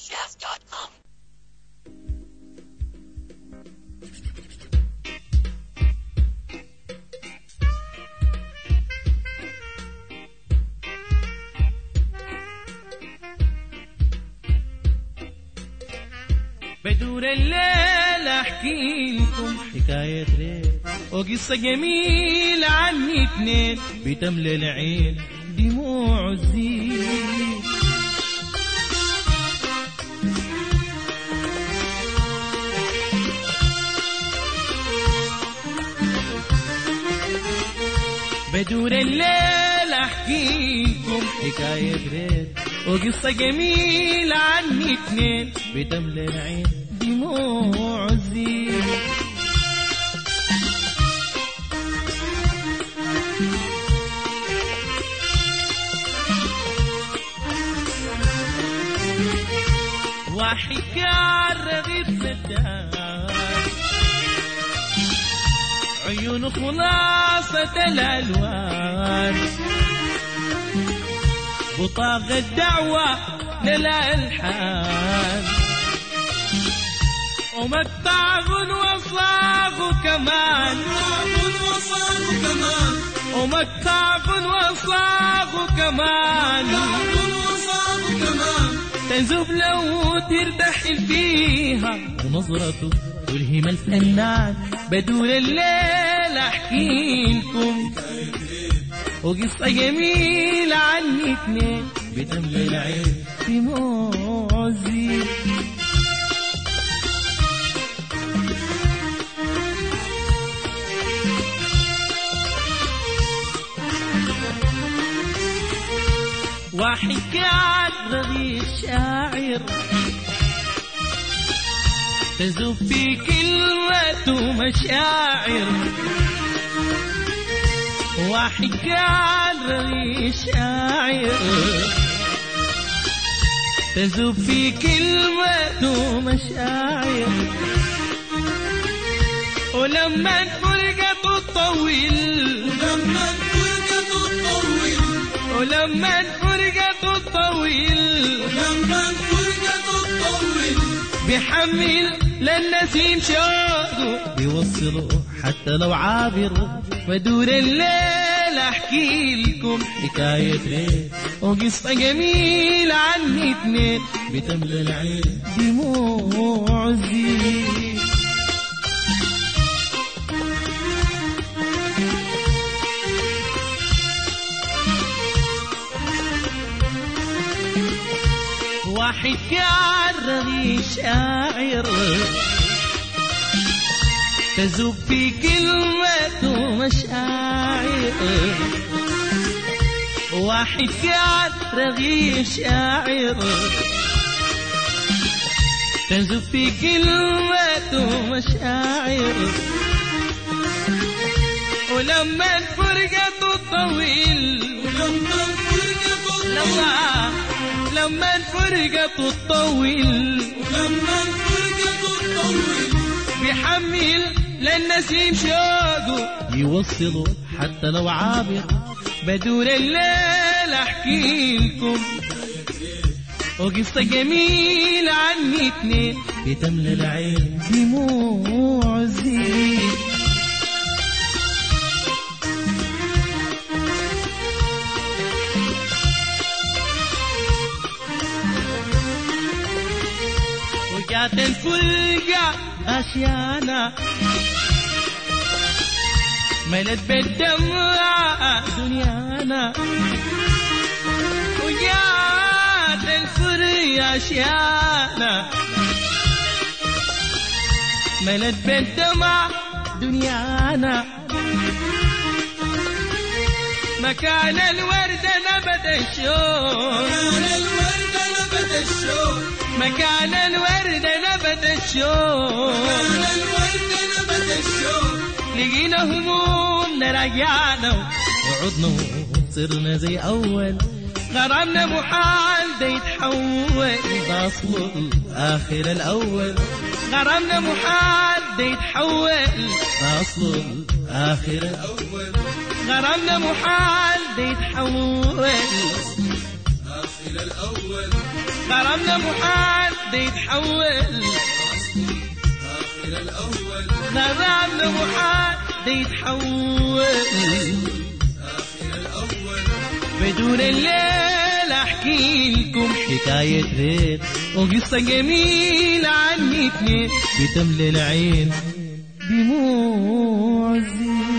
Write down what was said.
Podcast.com. بدور الليل احكي لكم حكاية ليل وقصة جميلة عني اتنين بتملى العين دموع الزين بدور الليل احكي لكم حكاية ليل وقصة جميلة عني اتنين بتملى العين دموع الزين وحكى الرغيف سداد عيون خلاصة الألوان بطاق الدعوة للألحان ومقطع وصاغ كمان ومقطع وصاغ كمان تنزب لو ترتحل فيها ونظرته تلهم الفنان بدون الليل احكي لكم وقصة جميلة عني اتنين بتملى العين دموع الزين وحكاية رغي الشاعر تزف في كلمة مشاعر وحكاية رغي الشاعر تزف في كلمة مشاعر ولما فرقت الطويل لما فرقت الطويل ولما فرقت الطويل لما فرقت الطويل بيحمل للنسيم شوقه بيوصله حتى لو عابر بدور الليل احكي لكم حكاية ليل وقصة جميلة عني اتنين بتملى العين دموع الزين واحد كان رغي شاعر تزوب في كلمة مشاعر واحد كان رغي شاعر تزوب في كلمة مشاعر ولما فرقت الطويل لما فرقت لما لما فرقت الطويل لما فرقت الطويل بيحمل للنسيم شوقه يوصله حتى لو عابر بدور الليل احكي لكم وقصة جميلة عني اتنين بتملى العين دموع الزين وجات الفرقة أشيانا ملت بالدمع دنيانا وجات الفرقة أشيانا ملت بالدمع دنيانا مكان الورد نبت الشوق كان الورد نبت الشوق مكان الورد نبت الشوق كان الورد نبت الشوق لقينا همومنا رجعنا وعدنا صرنا زي أول غرامنا محال ده يتحول ده أصله الآخر الأول غرامنا محال ده يتحول ده أصله الآخر الأول غرامنا محال ده يتحول آخر الأول غرامنا محال ده يتحول آخر الأول غرامنا محال ده يتحول آخر الأول بدون الليل احكي لكم حكاية ريت وقصة جميلة عني اتنين بتملى العين دموع الزين